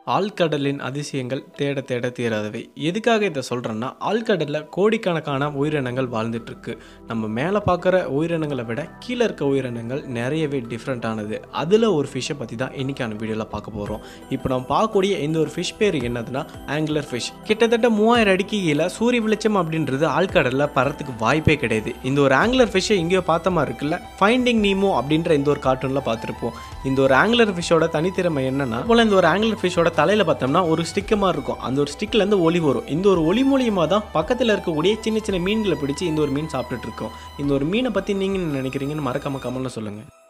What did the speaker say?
ஆழ்கடலின் அதிசயங்கள் தேட தேட தீராதவை எதுக்காக இதை சொல்கிறேன்னா ஆழ்கடலில் கோடிக்கணக்கான உயிரினங்கள் வாழ்ந்துட்டு இருக்கு நம்ம மேலே பார்க்குற உயிரினங்களை விட கீழே இருக்க உயிரினங்கள் நிறையவே டிஃப்ரெண்ட்டானது அதில் ஒரு ஃபிஷ்ஷை பற்றி தான் இன்னைக்கான வீடியோவில் பார்க்க போகிறோம் இப்போ நம்ம பார்க்கக்கூடிய இந்த ஒரு ஃபிஷ் பேர் என்னதுன்னா ஆங்குலர் ஃபிஷ் கிட்டத்தட்ட மூவாயிரம் அடிக்கு கீழே சூரிய வெளிச்சம் அப்படின்றது ஆழ்கடலில் பறத்துக்கு வாய்ப்பே கிடையாது இந்த ஒரு ஆங்குலர் ஃபிஷ்ஷை எங்கேயோ பார்த்த மாதிரி இருக்குல்ல ஃபைண்டிங் நீமோ அப்படின்ற இந்த ஒரு கார்ட்டூனில் பார்த்துருப்போம் இந்த ஒரு ஆங்குலர் ஃபிஷ்ஷோட தனித்திறமை என்னன்னா போல இந்த ஒரு ஆங்குலர் ஃபிஷ்ஷோட தலையில பார்த்தோம்னா ஒரு ஸ்டிக்கு மாதிரி இருக்கும் அந்த ஒரு ஸ்டிக்ல இருந்து ஒளி வரும் இந்த ஒரு ஒளி மூலியமா தான் பக்கத்தில் இருக்கக்கூடிய சின்ன சின்ன மீன்களை பிடிச்சு இந்த ஒரு மீன் சாப்பிட்டுட்டு இருக்கோம் இந்த ஒரு மீனை பத்தி நீங்க என்ன நினைக்கிறீங்கன்னு மறக்காம கமெண்ட்ல சொல்லுங்க